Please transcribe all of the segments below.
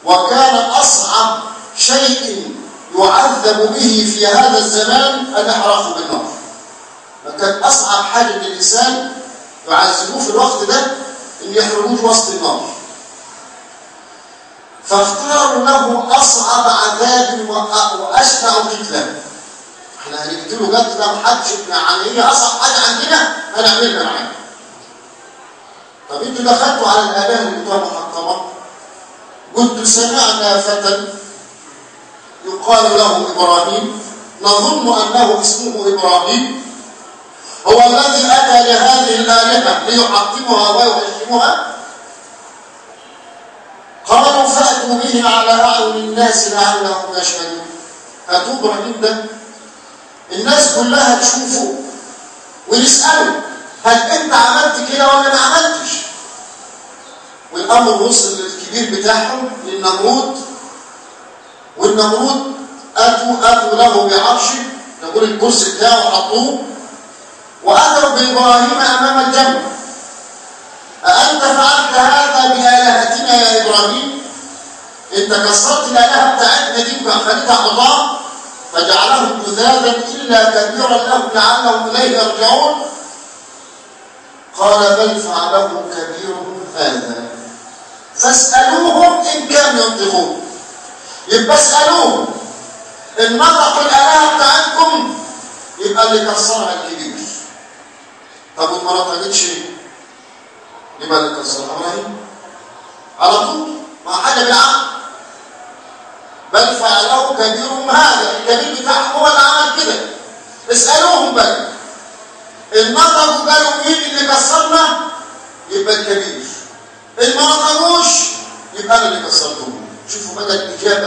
وكان أصعب شيء يعذب به في هذا الزمان الإحراق بالنار كان أصعب حاجة للإنسان يعذبوه في الوقت ده إن يحرقوه وسط النار فاختاروا له أصعب عذاب وأشنع قتلة احنا هنقتله قتلة محدش يعني هي أصعب حاجة عندنا هنعملها معانا طب انتوا دخلتوا على الآلهة اللي بتوع محطمة قلت سمعنا فتى يقال له إبراهيم نظن أنه اسمه إبراهيم هو الذي أتى لهذه الآلهة ليحطمها ويهشمها قالوا فأتوا به على أعين الناس لعلهم يشهدون هاتوا إبراهيم ده الناس كلها تشوفه ويسألوا هل أنت عملت كده ولا ما عملتش والأمر وصل للكبير بتاعهم للنمرود والنمرود أتوا أتوا له بعرشه نقول الكرسي بتاعه حطوه وأتوا بإبراهيم أمام الجنة أأنت فعلت هذا بآلهتنا يا إبراهيم أنت كسرت الآلهة بتاعتنا دي وخليتها حطام فجعلهم جذاذا إلا كبيرا لهم لعلهم إليه يرجعون قال بل فعله كبيرهم هذا فاسألوهم إن كانوا ينطقون يبقى اسألوهم إن نطقوا الآلهة بتاعتكم يبقى اللي كسرها الكبير طب وما نطقتش يبقى اللي كسرها إبراهيم على طول ما حاجة بالعقل بل فعله كبيرهم هذا الكبير بتاعهم هو اللي عمل كده اسألوهم بقى إن نطقوا قالوا مين اللي كسرنا يبقى الكبير إن ما نطقوش يبقى أنا اللي كسرتهم شوفوا بقى الإجابة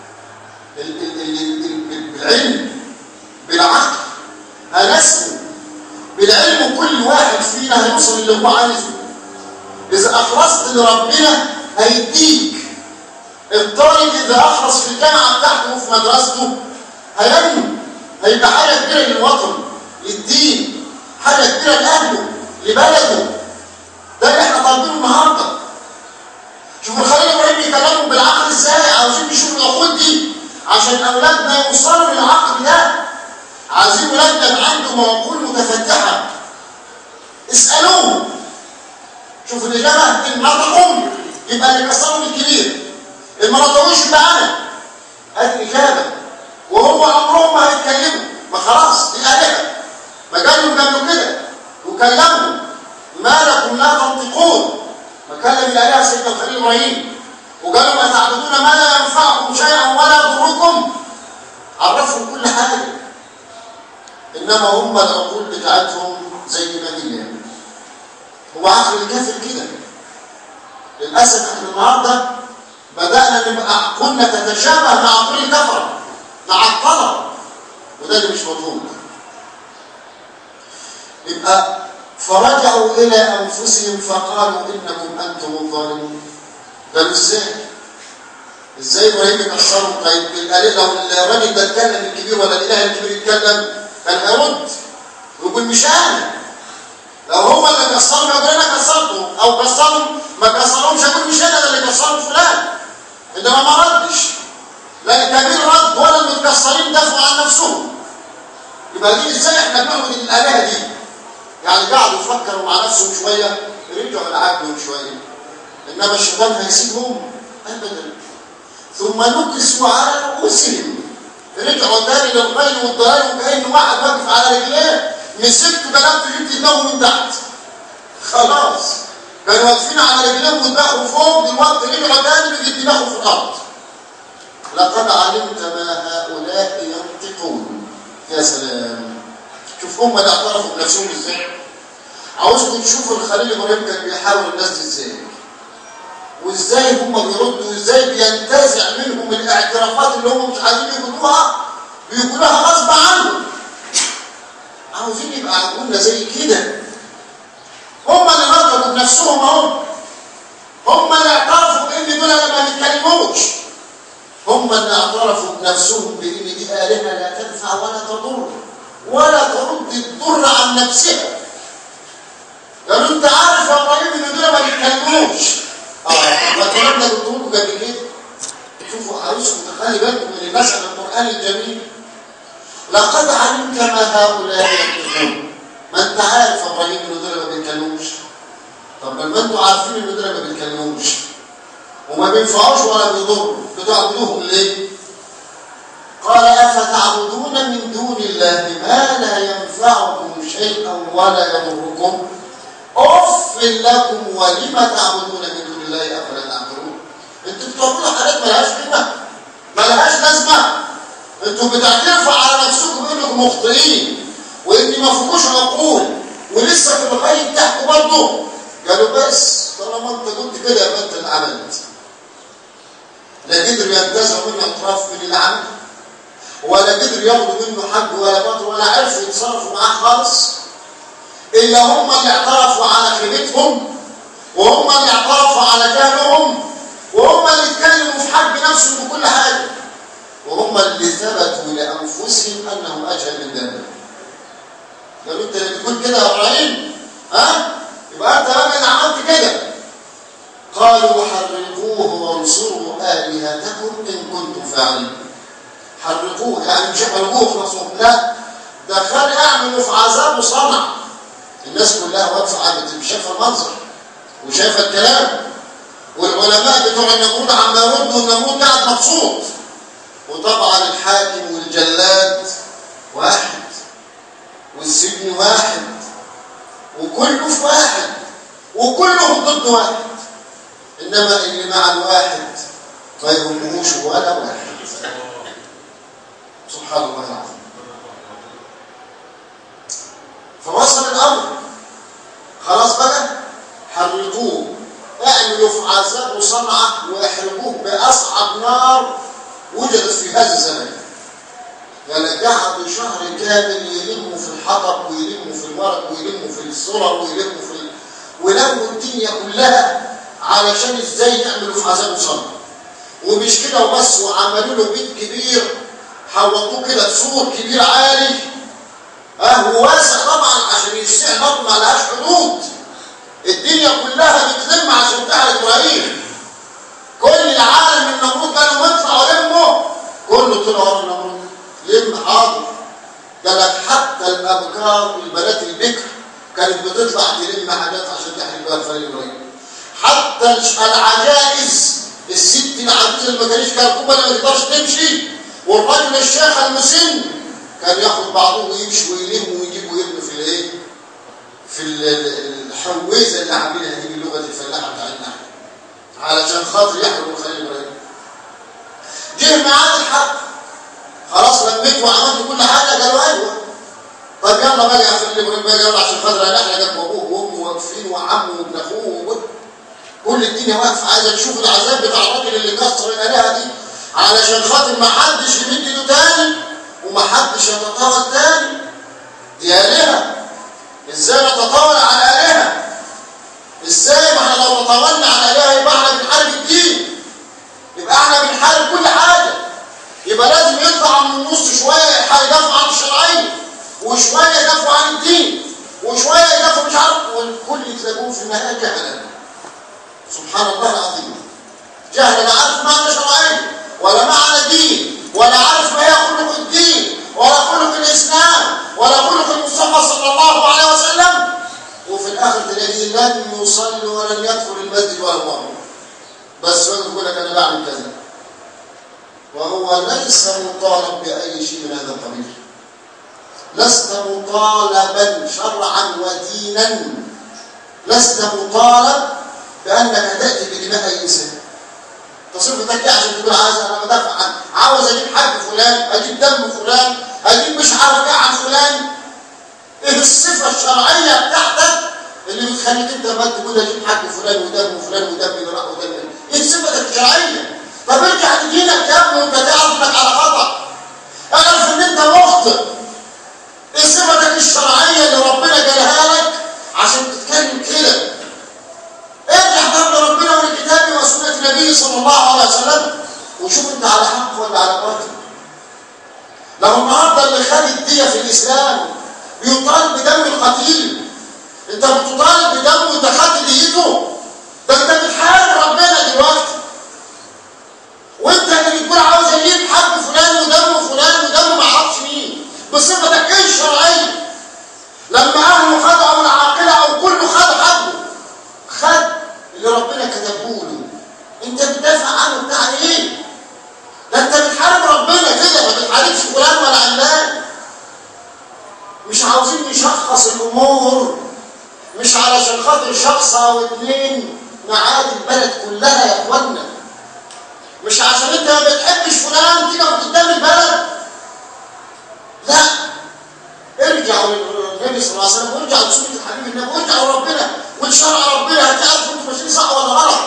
بالعلم بالعقل هنسمو بالعلم كل واحد فينا هيوصل اللي هو عايزه إذا أخلصت لربنا هيديك الطالب إذا أخلص في الجامعة بتاعته وفي مدرسته هينمو هيبقى حاجة كبيرة للوطن للدين حاجة كبيرة لأهله لبلده ده اللي احنا طالبينه النهارده شوفوا الخليل ابراهيم بيكلموا بالعقل ازاي عاوزين نشوف العقول دي عشان اولادنا يوصلوا للعقل ده عايزين ولادنا يبقى عندهم عقول متفتحه اسالوهم شوفوا الاجابه ان نطقهم يبقى اللي كسرهم الكبير ان ما نطقوش يبقى انا هذه الاجابه وهو عمرهم ما هيتكلموا ما خلاص دي الهه ما قالوا قبل كده وكلمهم ما لكم لا تنطقون فكلم الآلهة سيدنا الخليل إبراهيم وقالوا ما تعبدون ما لا ينفعكم شيئا ولا يضركم عرفهم كل حاجة إنما هم العقول بتاعتهم زي ما هي هو عقل الكافر كده للأسف احنا النهارده بدأنا نبقى عقولنا تتشابه مع عقول الكفرة مع الطلب وده اللي مش مطلوب يبقى فرجعوا إلى أنفسهم فقالوا إنكم أنتم الظالمون قالوا إزاي؟ إزاي إبراهيم يكسرهم طيب الآلهة لو الراجل ده اتكلم الكبير ولا الإله الكبير يتكلم كان هيرد ويقول مش أنا لو هو اللي كسرهم يقول أنا كسرته أو كسرهم ما كسرهمش يقول مش أنا اللي كسرهم فلان إنما ما ردش لا الكبير رد ولا المتكسرين دافعوا عن نفسهم يبقى دي إزاي إحنا بنعبد الآلهة دي يعني قعدوا يفكروا مع نفسهم شوية رجعوا لعقلهم شوية إنما الشيطان هيسيبهم أبدا ثم نكسوا على رؤوسهم رجعوا تاني للغي والضلال وكأن واحد واقف على رجليه مسكته قلبته جبت دماغه من تحت خلاص كانوا واقفين على رجليهم ودماغهم فوق دلوقتي رجعوا تاني بيجيب دماغهم في الأرض لقد علمت ما هؤلاء ينطقون يا سلام شوف هم اللي اعترفوا بنفسهم ازاي عاوزكم تشوفوا الخليل ابراهيم كان بيحاول الناس دي ازاي وازاي هم بيردوا وازاي بينتزع منهم الاعترافات اللي هم مش عايزين يقولوها بيقولوها غصب عنهم عاوزين يبقى عقولنا زي كده هم اللي نطقوا بنفسهم اهو هم اللي اعترفوا بان دول ما بيتكلموش هم اللي اعترفوا بنفسهم بان دي الهه لا تنفع ولا تضر ولا ترد الضر عن نفسها قالوا انت عارف يا ابراهيم ان دول ما بيتكلموش اه ما كلامنا بتقولوا قبل كده خلي بالكم من المثل القرآني الجميل لقد علمت ما هؤلاء يكتبون ما انت عارف يا ابراهيم ان دول ما بيتكلموش طب لما انتوا عارفين ان دول ما بيتكلموش وما بينفعوش ولا بيضروا بتعبدوهم ليه؟ قال أفتعبدون من دون الله ما لا ينفعكم شيئا ولا يضركم أف لكم ولم تعبدون من دون الله أفلا تعقلون انتوا بتعملوا حاجات ملهاش قيمة ملهاش لازمة انتوا بتعترفوا على نفسكم انكم مخطئين وان ما فيكوش عقول ولسه في الغاية بتاعكم برضه قالوا بس طالما انت قلت كده يبقى انت اللي عملت لا قدروا ينتزعوا منه اعتراف من العمل ولا قدروا ياخدوا منه حق ولا باطل ولا عرفوا يتصرفوا معاه خالص الا هم اللي اعترفوا على خيبتهم وهم اللي اعترفوا على جهلهم وهم اللي اتكلموا في حق نفسهم بكل حاجه وهم اللي ثبتوا لانفسهم انهم اجهل من ذلك قالوا انت اللي بتقول كده يا ابراهيم ها يبقى انت بقى اللي عملت كده قالوا حرقوه وانصروا الهتكم ان كنتم فاعلين حرقوه يعني مش حرقوه خلاص لا ده خلق اعملوا في عذاب وصنع الناس كلها واقفه عم شايفه المنظر وشايفه الكلام والعلماء بتوع النمرود عم يردوا النمرود قاعد مبسوط وطبعا الحاكم والجلاد واحد والسجن واحد وكله في واحد وكلهم ضد واحد انما اللي مع الواحد ما يهمهوش ولا واحد سبحان الله العظيم فوصل الامر خلاص بقى حرقوه اعملوا في عذاب وصنعه واحرقوه باصعب نار وجدت في هذا الزمان يعني قعدوا شهر كامل يلموا في الحطب ويلموا في الورق ويلموا في الصور ويلموا في ال... ولموا الدنيا كلها علشان ازاي يعملوا في عذاب وصنعه ومش كده وبس وعملوا له بيت كبير حوطوه كده بسور كبير عالي اه وواسع طبعا عشان يستحق برضه ما لهاش حدود الدنيا كلها بتلم عشان تعرف ابراهيم كل العالم من النمرود كانوا يطلعوا يلموا كله طلع ورا النمرود لم حاضر قال لك حتى الابكار البنات البكر كانت بتطلع تلم حاجات عشان تحرق بها الفريق ابراهيم حتى العجائز الست العجوز اللي ما كانش كركوبه اللي ما تقدرش تمشي والراجل الشيخ المسن كان ياخد بعضه ويمشي ويلم ويجيب ويرمي في الايه في الحويزه اللي عاملها دي بلغه الفلاحه بتاعتنا علشان خاطر يحرم الخليل ابراهيم جه ميعاد الحق خلاص لميت وعملت كل حاجه قالوا ايوه طب يلا بقى يا خليل ابراهيم بقى يلا عشان خاطر احنا جنب ابوه وامه واقفين وعمه وابن اخوه كل الدنيا واقفه عايزه تشوف العذاب بتاع الراجل اللي كسر الالهه دي علشان خاطر ما حدش يمد ايده تاني وما حدش يتطاول تاني دي آلهة ازاي نتطاول على آلهة ازاي ما احنا لو تطاولنا على آلهة يبقى احنا بنحارب الدين يبقى احنا بنحارب كل حاجة يبقى لازم يطلع من النص شوية يدافع عن الشرعية وشوية يدافع عن الدين وشوية يدافع مش عارف والكل تلاقوه في النهاية جهلا سبحان الله العظيم جهل لا عارف معنى شرعية ولا معنى دين ولا عارف ما هي خلق الدين ولا خلق الإسلام ولا خلق المصطفى صلى الله عليه وسلم وفي الآخر تلاقيه لم يصلي ولم يدخل المسجد ولا هو بس يقول لك أنا بعمل كذا وهو ليس مطالب بأي شيء من هذا القبيل لست مطالبا شرعا ودينا لست مطالب بأنك تأتي بدماء أي إنسان تصير بتكي عشان تقول عايز انا بدافع عن عاوز اجيب حق فلان اجيب دم فلان اجيب مش عارف ايه عن فلان ايه الصفه الشرعيه بتاعتك اللي بتخليك انت ما تقول اجيب حق فلان ودم وفلان ودم يروح ودم ايه صفتك الشرعيه طب ارجع لدينك يا ابني وانت تعرف انك على خطا اعرف ان انت مخطئ ايه صفتك الشرعيه اللي ربنا جالها لك عشان تتكلم كده ارجع قبل ربنا ولكتابه وسنة النبي صلى الله عليه وسلم وشوف انت على حق ولا على باطل لو النهارده اللي خد الدية في الإسلام بيطالب بدم القتيل انت بتطالب بدم وانت خدت ديته ده انت بتحارب ربنا دلوقتي وانت اللي بتقول عاوز اجيب بصفتك الشرعيه لما اهله خدعوا العاقله او كله خد حقه خد اللي ربنا كتبه له انت بتدافع عنه بتاع ايه ده انت بتحارب ربنا كده ما بتحاربش فلان ولا علان مش عاوزين نشخص الامور مش علشان خاطر شخص او اتنين نعادي البلد كلها يا اخوانا مش عشان انت ما بتحبش فلان تقف قدام البلد لا ارجعوا للنبي صلى الله عليه وسلم وارجعوا لسنه الحبيب النبي وارجعوا لربنا ولشرع ربنا هتعرفوا انتوا ماشيين صح ولا غلط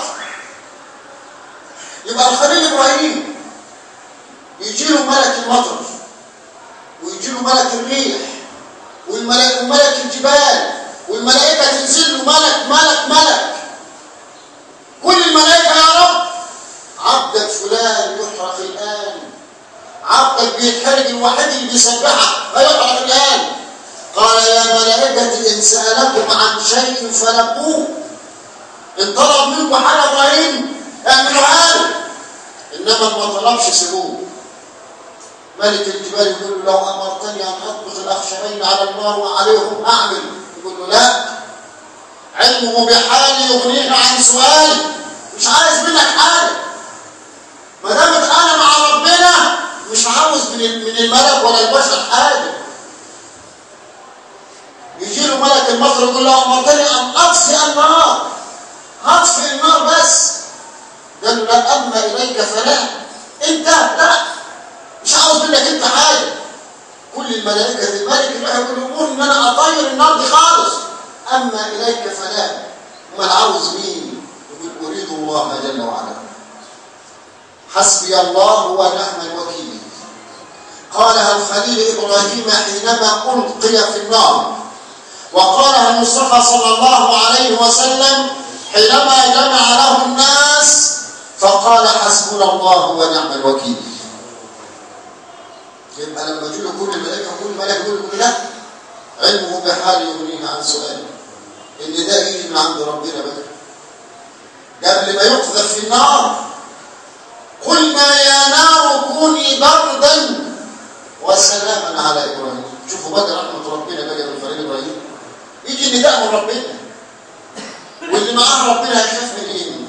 يبقى الخليل ابراهيم يجي له ملك المطر ويجي له ملك الريح والملك وملك الجبال والملائكه تنزل له ملك ملك ملك كل الملائكه يا رب عبدك فلان يحرق الان عبدك بيتحرق الوحيد اللي بيسبحك هيحرق الان قال يا ملائكه ان سالكم عن شيء فلقوه ان طلب منكم حاجه ابراهيم اعملوها له انما ما طلبش سيبوه ملك الجبال يقول له لو امرتني ان اطبق الاخشبين على النار وعليهم اعمل يقول له لا علمه بحالي يغنيه عن سؤالي مش عايز منك حاجه ما دامت انا مع ربنا مش عاوز من من الملك ولا البشر حاجه يجي له ملك المطر يقول له امرتني ان اطفئ النار هطفئ النار بس قال له لا اما اليك فلا انت لا مش عاوز منك انت حاجه كل الملائكه الملك يروح يقول لهم ان انا اطير النار دي خالص اما اليك فلا امال عاوز مين يقول اريد الله جل وعلا حسبي الله ونعم الوكيل قالها الخليل ابراهيم حينما القي في النار وقالها المصطفى صلى الله عليه وسلم حينما جمع له الناس فقال حسبنا الله ونعم الوكيل يبقى لما يجي له كل الملائكه وكل ملك يقول له لا علمه بحال يغنيه عن سؤاله ان ده يجي من عند ربنا بقى قبل ما يقذف في النار قلنا يا نار كوني بردا وسلاما على ابراهيم شوفوا بقى رحمه ربنا بقى بالفريق ابراهيم يجي نداء من ربنا واللي معاه ربنا هيخاف من ايه